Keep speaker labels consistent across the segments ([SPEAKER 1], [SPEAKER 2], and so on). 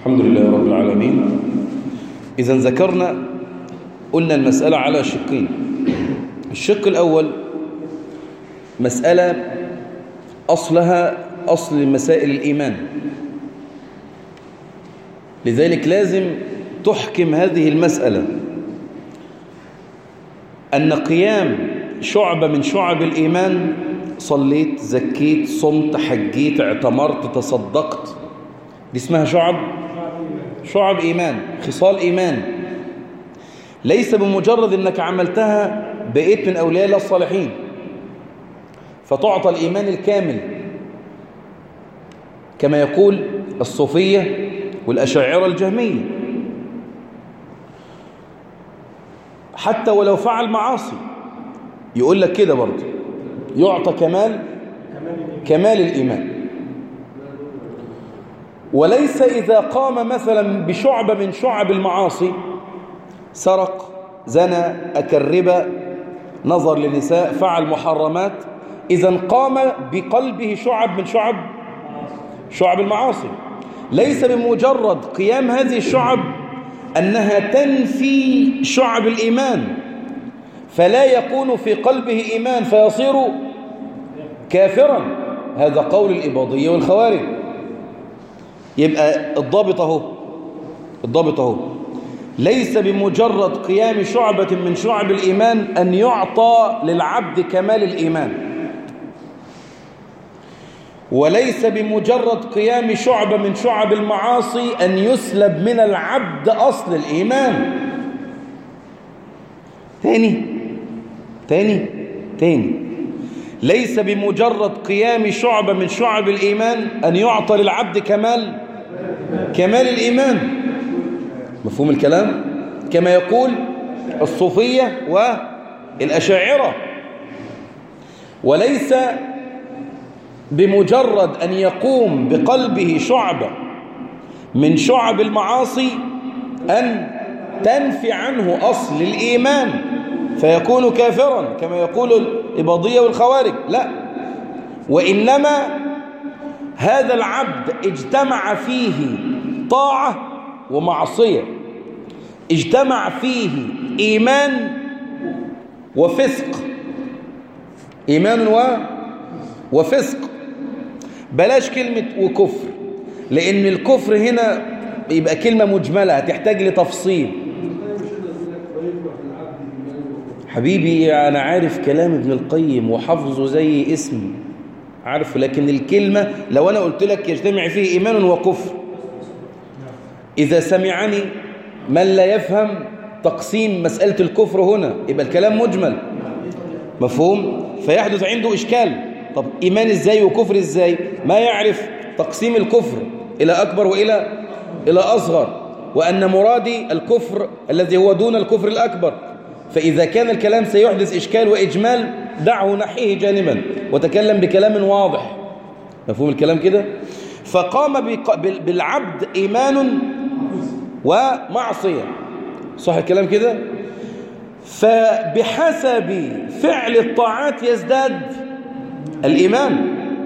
[SPEAKER 1] الحمد لله رب العالمين إذا ذكرنا قلنا المسألة على شقين الشق الأول مسألة أصلها أصل مسائل الإيمان لذلك لازم تحكم هذه المسألة أن قيام شعبة من شعب الإيمان صليت زكيت صمت حجيت اعتمرت تصدقت دي اسمها شعب شعب إيمان خصال إيمان ليس بمجرد أنك عملتها بقيت من أولياء الله الصالحين فتعطى الإيمان الكامل كما يقول الصوفية والأشاعرة الجهمية حتى ولو فعل معاصي يقول لك كده برضه يعطى كمال كمال الإيمان وليس إذا قام مثلا بشعبة من شعب المعاصي سرق زنى أكل ربا نظر للنساء فعل محرمات إذا قام بقلبه شعب من شعب شعب المعاصي ليس بمجرد قيام هذه الشعب أنها تنفي شعب الإيمان فلا يكون في قلبه إيمان فيصير كافرا هذا قول الإباضية والخوارج يبقى الضابط اهو الضابط اهو ليس بمجرد قيام شعبة من شعب الإيمان أن يعطى للعبد كمال الإيمان وليس بمجرد قيام شعبة من شعب المعاصي أن يسلب من العبد أصل الإيمان تاني تاني تاني ليس بمجرد قيام شعبة من شعب الإيمان أن يعطى للعبد كمال كمال الإيمان مفهوم الكلام كما يقول الصوفية والأشاعرة وليس بمجرد أن يقوم بقلبه شعبة من شعب المعاصي أن تنفي عنه أصل الإيمان فيكون كافرا كما يقول الإباضية والخوارج لا وإنما هذا العبد اجتمع فيه طاعة ومعصية اجتمع فيه إيمان وفسق إيمان و وفسق بلاش كلمة وكفر لأن الكفر هنا يبقى كلمة مجملة هتحتاج لتفصيل حبيبي أنا عارف كلام ابن القيم وحفظه زي اسمي عارفه لكن الكلمة لو أنا قلت لك يجتمع فيه إيمان وكفر إذا سمعني من لا يفهم تقسيم مسألة الكفر هنا يبقى الكلام مجمل مفهوم فيحدث عنده إشكال طب إيمان إزاي وكفر إزاي ما يعرف تقسيم الكفر إلى أكبر وإلى إلى أصغر وأن مرادي الكفر الذي هو دون الكفر الأكبر فإذا كان الكلام سيحدث إشكال وإجمال دعه نحيه جانبا وتكلم بكلام واضح مفهوم الكلام كده فقام بالعبد إيمان ومعصية صح الكلام كده فبحسب فعل الطاعات يزداد الإيمان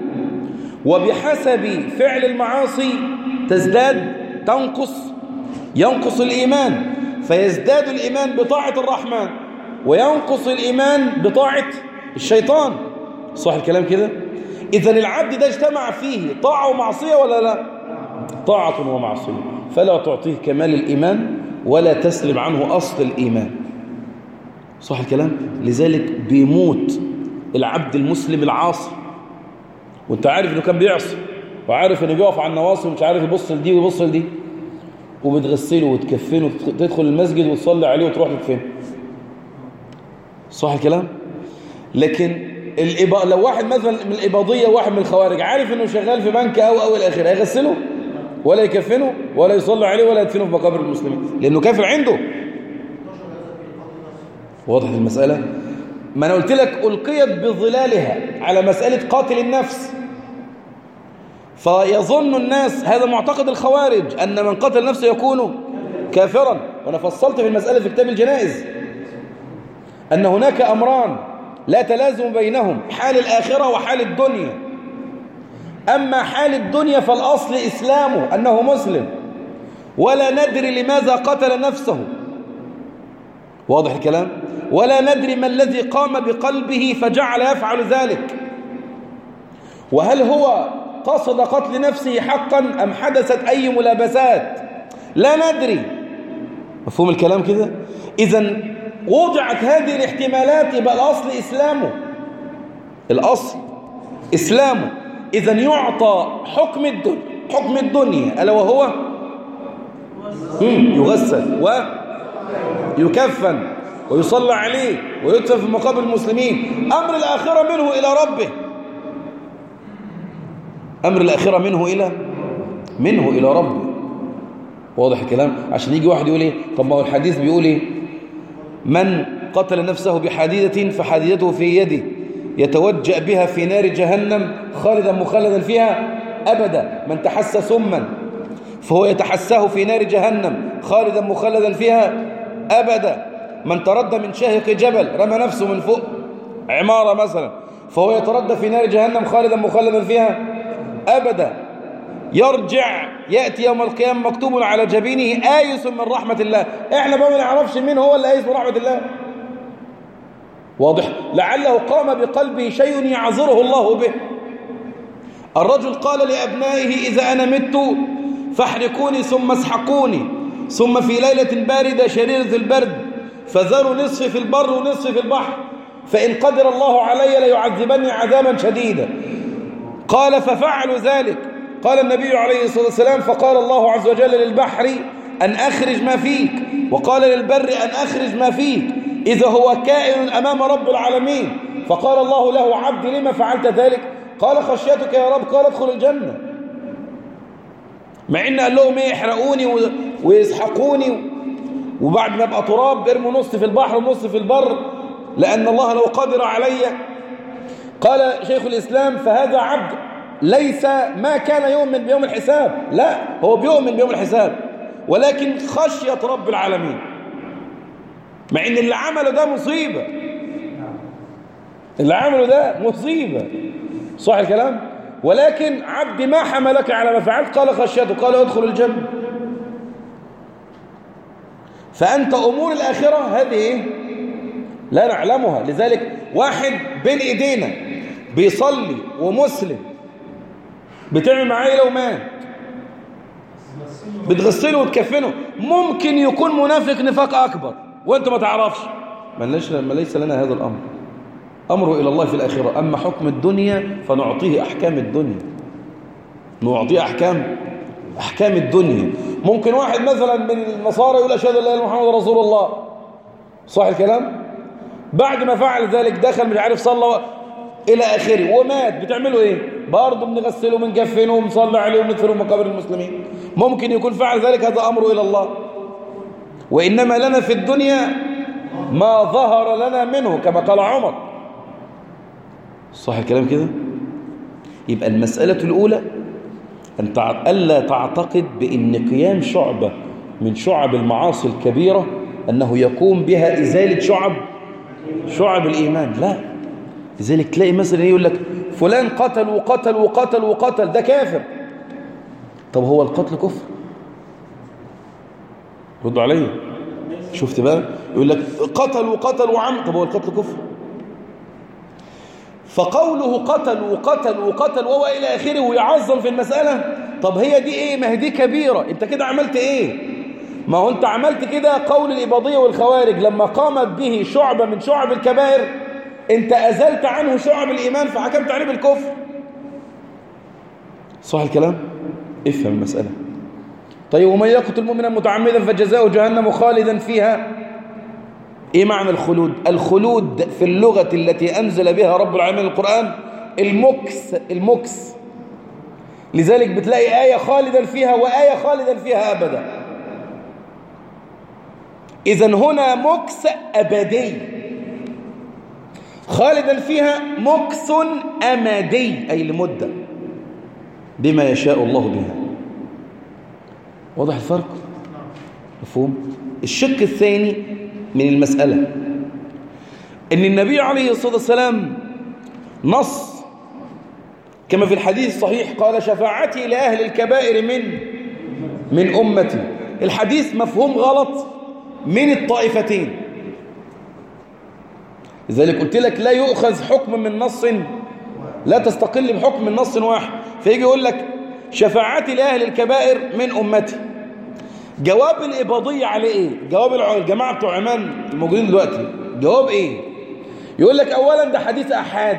[SPEAKER 1] وبحسب فعل المعاصي تزداد تنقص ينقص الإيمان فيزداد الإيمان بطاعة الرحمن وينقص الإيمان بطاعة الشيطان صح الكلام كده إذا العبد ده اجتمع فيه طاعة ومعصية ولا لا طاعة ومعصية فلا تعطيه كمال الإيمان ولا تسلب عنه أصل الإيمان صح الكلام لذلك بيموت العبد المسلم العاصي وانت عارف انه كان بيعصي وعارف انه بيقف على النواصي ومش عارف يبص لدي ويبص لدي وبتغسله وتكفنه وتدخل المسجد وتصلي عليه وتروح تدفنه صح الكلام لكن الإبا... لو واحد مثلا من الإباضية وواحد من الخوارج عارف انه شغال في بنك او او الاخر هيغسله ولا يكفنه ولا يصلي عليه ولا يدفنه في مقابر المسلمين لانه كافر عنده واضح المسألة ما انا قلت لك ألقيت بظلالها على مسألة قاتل النفس فيظن الناس هذا معتقد الخوارج أن من قتل نفسه يكون كافرا وأنا فصلت في المسألة في كتاب الجنائز أن هناك أمران لا تلازم بينهم حال الآخرة وحال الدنيا أما حال الدنيا فالأصل إسلامه أنه مسلم ولا ندري لماذا قتل نفسه واضح الكلام ولا ندري ما الذي قام بقلبه فجعل يفعل ذلك وهل هو قصد قتل نفسه حقا أم حدثت أي ملابسات لا ندري مفهوم الكلام كده إذا وضعت هذه الاحتمالات يبقى الأصل إسلامه الأصل إسلامه إذا يعطى حكم الدنيا حكم الدنيا ألا وهو يغسل ويكفن ويصلى عليه ويدفن في مقابر المسلمين أمر الآخرة منه إلى ربه أمر الآخرة منه إلى منه إلى ربه واضح الكلام عشان يجي واحد يقول إيه طب ما هو الحديث بيقول إيه من قتل نفسه بحديدة فحديدته في يده يتوجأ بها في نار جهنم خالدا مخلدا فيها أبدا من تحسى سما فهو يتحساه في نار جهنم خالدا مخلدا فيها أبدا من تردى من شاهق جبل رمى نفسه من فوق عمارة مثلا فهو يتردى في نار جهنم خالدا مخلدا فيها أبدا يرجع يأتي يوم القيامة مكتوب على جبينه آيس من رحمة الله احنا بقى ما نعرفش مين هو اللي آيس من رحمة الله واضح لعله قام بقلبه شيء يعذره الله به الرجل قال لأبنائه إذا أنا مت فاحرقوني ثم اسحقوني ثم في ليلة باردة شريرة البرد فذروا نصف في البر ونصف في البحر فإن قدر الله علي ليعذبني عذابا شديدا قال ففعلوا ذلك قال النبي عليه الصلاة والسلام فقال الله عز وجل للبحر أن أخرج ما فيك وقال للبر أن أخرج ما فيك إذا هو كائن أمام رب العالمين فقال الله له عبدي لما فعلت ذلك قال خشيتك يا رب قال ادخل الجنة مع إن قال لهم إيه يحرقوني ويسحقوني وبعد ما ابقى تراب ارموا نص في البحر ونص في البر لأن الله لو قدر علي قال شيخ الإسلام فهذا عبد ليس ما كان يؤمن بيوم الحساب لا هو بيؤمن بيوم الحساب ولكن خشية رب العالمين مع ان اللي عمله ده مصيبة اللي عمله ده مصيبة صح الكلام ولكن عبدي ما حملك على ما فعلت قال خشيته قال ادخل الجنة فأنت أمور الآخرة هذه إيه؟ لا نعلمها لذلك واحد بين إيدينا بيصلي ومسلم بتعمل معاه ايه لو مات بتغسله وتكفنه ممكن يكون منافق نفاق أكبر وانت ما تعرفش ما ليس لنا هذا الأمر أمره إلى الله في الآخرة أما حكم الدنيا فنعطيه أحكام الدنيا نعطيه أحكام أحكام الدنيا ممكن واحد مثلا من النصارى يقول أشهد أن لا إله إلا محمد رسول الله صح الكلام بعد ما فعل ذلك دخل مش عارف صلى إلى آخره ومات بتعملوا إيه برضه بنغسله وبنكفنه ونصلي عليه وندفنه مقابر المسلمين ممكن يكون فعل ذلك هذا أمره إلى الله وإنما لنا في الدنيا ما ظهر لنا منه كما قال عمر صح الكلام كده يبقى المسألة الأولى أن ألا تعتقد بأن قيام شعبة من شعب المعاصي الكبيرة أنه يقوم بها إزالة شعب شعب الإيمان لا لذلك تلاقي مثلا يقول لك فلان قتل وقتل وقتل وقتل ده كافر طب هو القتل كفر ردوا عليا شفت بقى يقول لك قتل وقتل وعم طب هو القتل كفر فقوله قتل وقتل وقتل وهو إلى آخره ويعظم في المسألة طب هي دي إيه ما هي دي كبيرة أنت كده عملت إيه ما هو أنت عملت كده قول الإباضية والخوارج لما قامت به شعبة من شعب الكبائر أنت أزلت عنه شعب الإيمان فحكمت عليه بالكفر صح الكلام افهم المسألة طيب ومن يقتل مؤمنا متعمدا فجزاؤه جهنم خالدا فيها ايه معنى الخلود الخلود في اللغة التي أنزل بها رب العالمين القرآن المكس المكس لذلك بتلاقي آية خالدا فيها وآية خالدا فيها أبدا إذا هنا مكس أبدي خالدا فيها مكس أمدي أي لمدة بما يشاء الله بها واضح الفرق مفهوم الشق الثاني من المسألة ان النبي عليه الصلاة والسلام نص كما في الحديث الصحيح قال شفاعتي لأهل الكبائر من من أمتي الحديث مفهوم غلط من الطائفتين لذلك قلت لك لا يؤخذ حكم من نص لا تستقل بحكم من نص واحد فيجي يقول لك شفاعتي لأهل الكبائر من أمتي جواب الإباضية عليه إيه جواب الجماعة بتوع عمان الموجودين دلوقتي جواب إيه يقول لك أولا ده حديث أحاد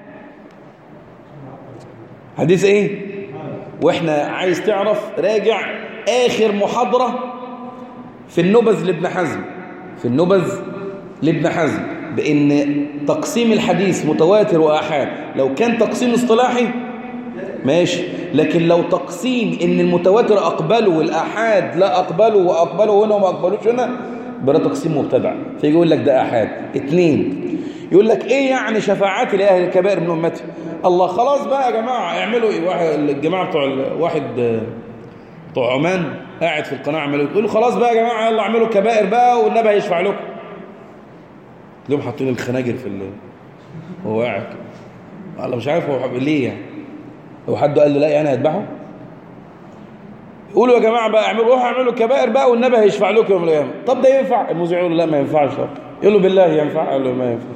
[SPEAKER 1] حديث إيه وإحنا عايز تعرف راجع آخر محاضرة في النبذ لابن حزم في النبذ لابن حزم بأن تقسيم الحديث متواتر وأحاد لو كان تقسيم اصطلاحي ماشي لكن لو تقسيم ان المتواتر اقبله والآحاد لا اقبله واقبله هنا وما اقبلوش هنا بلا تقسيم مبتدع فيجي يقول لك ده آحاد اثنين يقول لك ايه يعني شفاعات لاهل الكبائر من امتي الله خلاص بقى يا جماعه اعملوا ايه واحد الجماعه بتوع واحد بتوع عمان قاعد في القناه عملوا يقولوا خلاص بقى يا جماعه يلا اعملوا كبائر بقى والنبي هيشفع لكم لهم حاطين الخناجر في ال... هو قاعد الله مش عارف هو ليه يعني هو حد قال له لا يعني هيذبحه يقولوا يا جماعه بقى اعملوا روحوا اعملوا كبائر بقى والنبي هيشفع لكم يوم القيامه طب ده ينفع المذيع يقول له لا ما ينفعش يقول له بالله ينفع قال له ما ينفع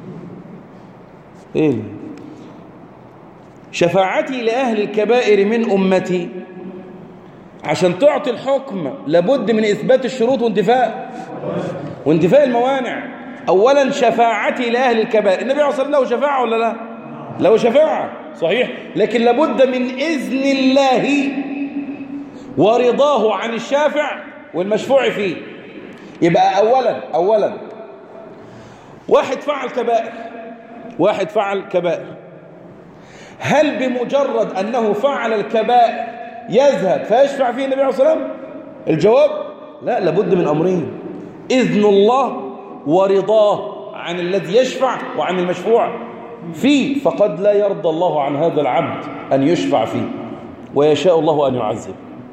[SPEAKER 1] ايه شفاعتي لاهل الكبائر من امتي عشان تعطي الحكم لابد من اثبات الشروط وانتفاء وانتفاء الموانع اولا شفاعتي لاهل الكبائر النبي عليه الصلاه والسلام له شفاعه ولا لا له شفاعه صحيح لكن لابد من اذن الله ورضاه عن الشافع والمشفوع فيه يبقى اولا اولا واحد فعل كبائر واحد فعل كبائر هل بمجرد انه فعل الكبائر يذهب فيشفع فيه النبي عليه الصلاه والسلام الجواب لا لابد من امرين اذن الله ورضاه عن الذي يشفع وعن المشفوع فيه فقد لا يرضى الله عن هذا العبد أن يشفع فيه ويشاء الله أن يعذب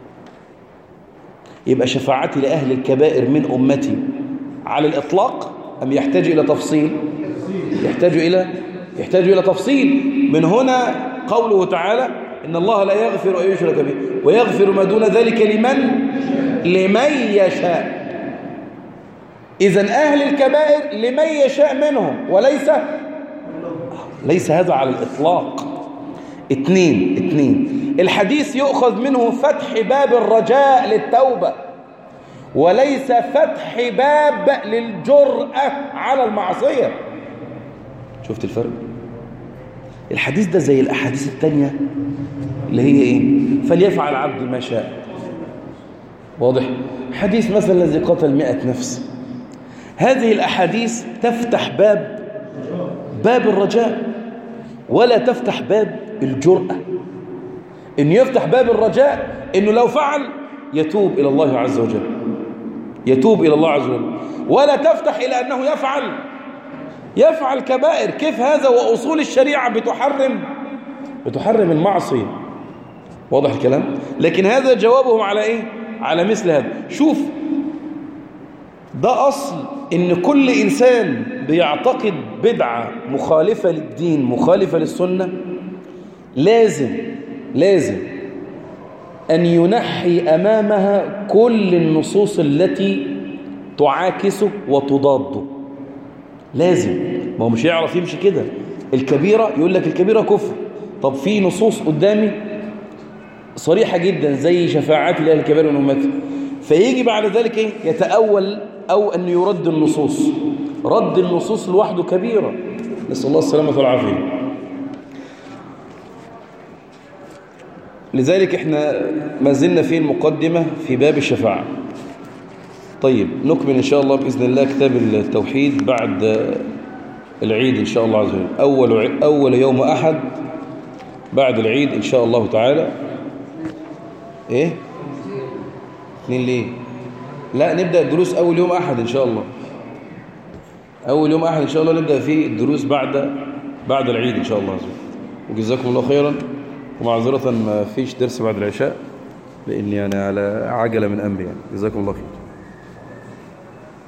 [SPEAKER 1] يبقى شفاعتي لأهل الكبائر من أمتي على الإطلاق أم يحتاج إلى تفصيل يحتاج إلى يحتاج إلى تفصيل من هنا قوله تعالى إن الله لا يغفر أن يشرك به ويغفر ما دون ذلك لمن لمن يشاء إذا أهل الكبائر لمن يشاء منهم وليس ليس هذا على الإطلاق اثنين اثنين الحديث يؤخذ منه فتح باب الرجاء للتوبة وليس فتح باب للجرأة على المعصية شفت الفرق الحديث ده زي الأحاديث التانية اللي هي إيه فليفعل عبد ما شاء واضح حديث مثلا الذي قتل مئة نفس هذه الأحاديث تفتح باب باب الرجاء ولا تفتح باب الجرأة إن يفتح باب الرجاء إنه لو فعل يتوب إلى الله عز وجل يتوب إلى الله عز وجل ولا تفتح إلى أنه يفعل يفعل كبائر كيف هذا وأصول الشريعة بتحرم بتحرم المعصية واضح الكلام لكن هذا جوابهم على إيه على مثل هذا شوف ده أصل إن كل إنسان بيعتقد بدعة مخالفة للدين مخالفة للسنة لازم لازم أن ينحي أمامها كل النصوص التي تعاكسه وتضاده لازم ما هو مش يعرف يمشي كده الكبيرة يقول لك الكبيرة كفر طب في نصوص قدامي صريحة جدا زي شفاعات لأهل الكبير من أمتي فيجي بعد ذلك إيه؟ يتأول أو أن يرد النصوص رد النصوص لوحده كبيرة نسأل الله السلامة والعافية لذلك احنا ما زلنا في المقدمة في باب الشفاعة طيب نكمل إن شاء الله بإذن الله كتاب التوحيد بعد العيد إن شاء الله عز وجل أول, أول يوم أحد بعد العيد إن شاء الله تعالى إيه اثنين ليه لا نبدأ الدروس أول يوم أحد إن شاء الله أول يوم أحد إن شاء الله نبدأ فيه الدروس بعد بعد العيد إن شاء الله عز وجل وجزاكم الله خيرا ومعذرة ما فيش درس بعد العشاء لأني يعني على عجلة من أمري يعني جزاكم الله خير